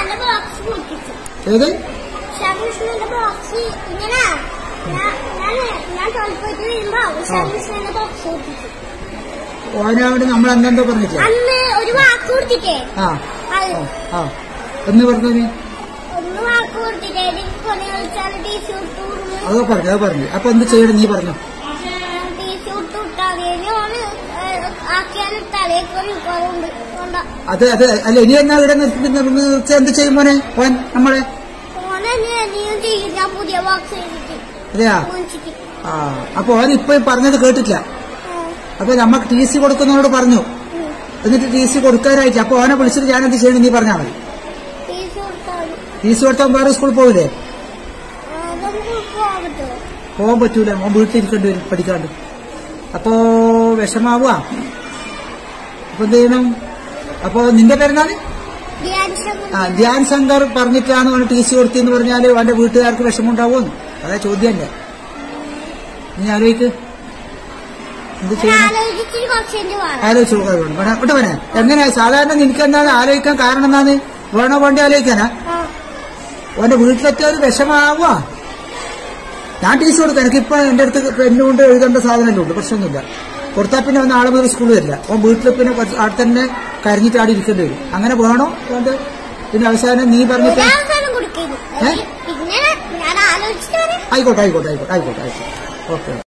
എന്റെ ബോക്സ് പൊട്ടിച്ചു ഏത് ഷർമിഷ്ണന്റെ ബോക്സ് ഇങ്ങനെ ഞാൻ ഞാൻ ഞാൻ തോൽപ്പോയിട്ട് വരുമ്പോ ഷർമിഷ്ണന്റെ ബോക്സ് പൊട്ടിച്ചു ഓനോട് നമ്മൾ അന്നെന്തോ പറഞ്ഞില്ല അന്ന് ഒരു വാക്ക് കൊടുത്തിട്ടേ ആ അത് ആ, ആ എന്ന് പറഞ്ഞു നീ ഒന്ന് വാക്ക് കൊടുത്തിട്ടേ എനിക്ക് കൊണി കളിച്ചാൽ ടി സി ഇട്ട് വിടുന്നു അതോ പറഞ്ഞു അത് പറഞ്ഞു അപ്പൊ എന്ത് ചെയ്യണം നീ പറഞ്ഞു ടി സി ഇട്ട് വിട്ടാൽ ഓന് ആക്കിയാൽ തലയൊക്കെ ഒരു കുറവുണ്ട് കൊണ്ട അത് അത് അല്ല ഇനി എന്നാ ഇവിടെ നിർത്തി നിർത്തി എന്ത് ചെയ്യും മോനെ ഓൻ നമ്മളെ ഓനെ നീയും ചെയ്യും ഞാൻ പുതിയ ബോക്സ് എഴുതിട്ട് അതെയാ മോനിച്ചിട്ട് ആ അപ്പൊ ഓൻ ഇപ്പൊ പറഞ്ഞത് കേട്ടില്ല അപ്പൊ നമ്മക്ക് ടി സി കൊടുക്കുന്നവരോട് പറഞ്ഞു എന്നിട്ട് ടി സി കൊടുക്കാനായിട്ട് അപ്പൊ ഓനെ വിളിച്ചിട്ട് ഞാൻ എന്ത് ചെയ്യണം നീ പറഞ്ഞാൽ മതി ടി സി കൊടുത്താൽ ടി സി കൊടുത്താൽ വേറെ സ്കൂളിൽ പോകില്ലേ നമുക്ക് പോകാൻ പറ്റുമോ പോകാൻ പറ്റൂല മോൻ വീട്ടിലിരിക്കേണ്ടി വരും പഠിക്കാണ്ട് അപ്പോ വിഷമാവുക അപ്പൊ എന്ത് ചെയ്യണം അപ്പൊ നിന്റെ പേരെന്താണ് ആ ധ്യാൻ ശങ്കർ പറഞ്ഞിട്ടാണ് അവന് ടി സി കൊടുത്തെന്ന് പറഞ്ഞാല് അവന്റെ വീട്ടുകാർക്ക് വിഷമമുണ്ടാവുമെന്ന് അതാ ചോദ്യം അല്ലേ നീ ആലോചിക്ക് എന്ത് ചെയ്യണം ആലോചിച്ചിട്ട് കുറച്ച് കഴിഞ്ഞ് വേണം ആലോചിച്ചു നോക്കാം വേണം ഇവിടെ വേണേ എങ്ങനെയാ സാധാരണ നിനക്ക് എന്താണ് ആലോചിക്കാൻ കാരണം എന്താണ് വേണോ വേണ്ടി ആലോചിക്കാനാ ആ. ഓന്റെ വീട്ടിലെത്തിയ ഒരു വിഷമാവുക ഞാൻ ടി സി കൊടുക്കാം എനിക്കിപ്പോ എന്റെ അടുത്ത് പെണ്ണുകൊണ്ട് എഴുതേണ്ട സാധനമല്ലേ ഉള്ളൂ പ്രശ്നമൊന്നുമില്ല കൊടുത്താൽ പിന്നെ ഒന്ന് ആളെ മുതൽ സ്കൂളിൽ വരില്ല ഓൻ വീട്ടിൽ പിന്നെ കുറച്ച് അവിടെ തന്നെ കരഞ്ഞിട്ട് ആടി ഇരിക്കേണ്ടി വരും അങ്ങനെ വേണോ അതുകൊണ്ട് പിന്നെ അവസാനം നീ പറഞ്ഞിട്ട് ഒരവസരം കൊടുക്കരുത് ഏ? പിന്നെ ഞാൻ ആലോചിച്ചിട്ട് പറയാം ആയിക്കോട്ടെ ആയിക്കോട്ടെ ആയിക്കോട്ടെ ആയിക്കോട്ടെ ആയിക്കോട്ടെ ഓക്കെ